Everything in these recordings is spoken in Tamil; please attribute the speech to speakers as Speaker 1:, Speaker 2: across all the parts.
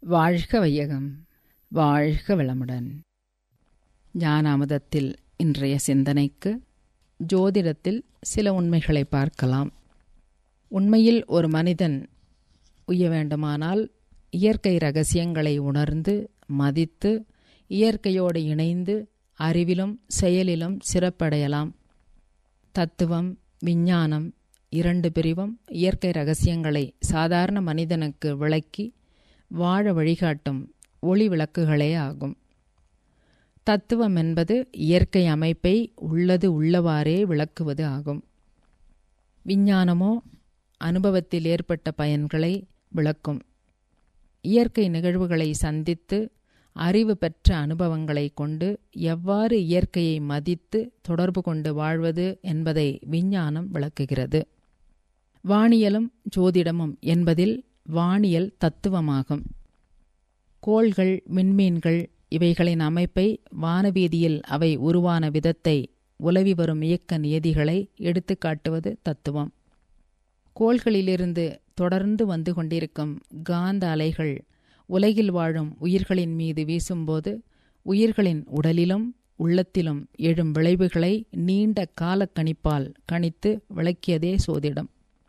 Speaker 1: வாழ்க வையகம் வாழ்க வளமுடன் ஞானாமுதத்தில் இன்றைய சிந்தனைக்கு ஜோதிடத்தில் சில உண்மைகளை பார்க்கலாம் உண்மையில் ஒரு மனிதன் உய்ய வேண்டுமானால் இயற்கை ரகசியங்களை உணர்ந்து மதித்து இயற்கையோடு இணைந்து அறிவிலும் செயலிலும் சிறப்படையலாம் தத்துவம் விஞ்ஞானம் இரண்டு பிரிவும் இயற்கை ரகசியங்களை சாதாரண மனிதனுக்கு விளக்கி வாழ வழிகாட்டும் ஒளி விளக்குகளே ஆகும் தத்துவம் என்பது இயற்கை அமைப்பை உள்ளது உள்ளவாறே விளக்குவது ஆகும் விஞ்ஞானமோ அனுபவத்தில் ஏற்பட்ட பயன்களை விளக்கும் இயற்கை நிகழ்வுகளை சந்தித்து அறிவு பெற்ற அனுபவங்களை கொண்டு எவ்வாறு இயற்கையை மதித்து தொடர்பு கொண்டு வாழ்வது என்பதை விஞ்ஞானம் விளக்குகிறது வானியலும் ஜோதிடமும் என்பதில் வானியல் தத்துவமாகும் கோள்கள் விண்மீன்கள் இவைகளின் அமைப்பை வானவீதியில் அவை உருவான விதத்தை உலவி வரும் இயக்க நியதிகளை எடுத்துக்காட்டுவது தத்துவம் கோள்களிலிருந்து தொடர்ந்து வந்து கொண்டிருக்கும் காந்த அலைகள் உலகில் வாழும் உயிர்களின் மீது வீசும்போது உயிர்களின் உடலிலும் உள்ளத்திலும் எழும் விளைவுகளை நீண்ட காலக்கணிப்பால் கணித்து விளக்கியதே சோதிடம்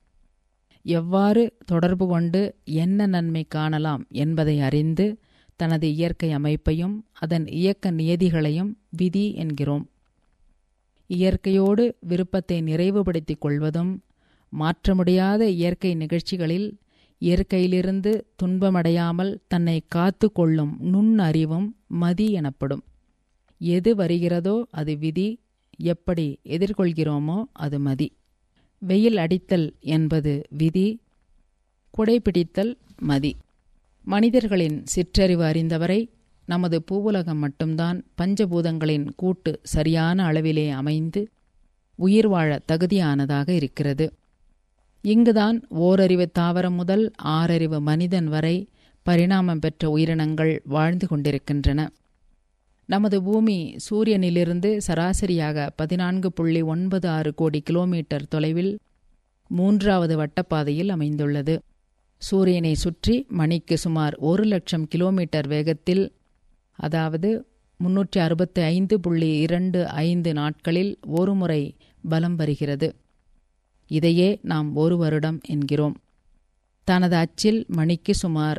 Speaker 1: எவ்வாறு தொடர்பு கொண்டு என்ன நன்மை காணலாம் என்பதை அறிந்து தனது இயற்கை அமைப்பையும் அதன் இயக்க நியதிகளையும் விதி என்கிறோம் இயற்கையோடு விருப்பத்தை நிறைவுபடுத்திக் கொள்வதும் மாற்ற முடியாத இயற்கை நிகழ்ச்சிகளில் இயற்கையிலிருந்து துன்பமடையாமல் தன்னை காத்து கொள்ளும் நுண்ணறிவும் மதி எனப்படும் எது வருகிறதோ அது விதி எப்படி எதிர்கொள்கிறோமோ அது மதி வெயில் அடித்தல் என்பது விதி குடைபிடித்தல் மதி மனிதர்களின் சிற்றறிவு அறிந்தவரை நமது பூவுலகம் மட்டும்தான் பஞ்சபூதங்களின் கூட்டு சரியான அளவிலே அமைந்து உயிர் வாழ தகுதியானதாக இருக்கிறது இங்குதான் ஓரறிவு தாவரம் முதல் ஆறறிவு மனிதன் வரை பரிணாமம் பெற்ற உயிரினங்கள் வாழ்ந்து கொண்டிருக்கின்றன நமது பூமி சூரியனிலிருந்து சராசரியாக பதினான்கு புள்ளி ஒன்பது ஆறு கோடி கிலோமீட்டர் தொலைவில் மூன்றாவது வட்டப்பாதையில் அமைந்துள்ளது சூரியனை சுற்றி மணிக்கு சுமார் ஒரு லட்சம் கிலோமீட்டர் வேகத்தில் அதாவது முன்னூற்றி அறுபத்தி ஐந்து புள்ளி இரண்டு ஐந்து நாட்களில் ஒருமுறை பலம் வருகிறது இதையே நாம் ஒரு வருடம் என்கிறோம் தனது அச்சில் மணிக்கு சுமார்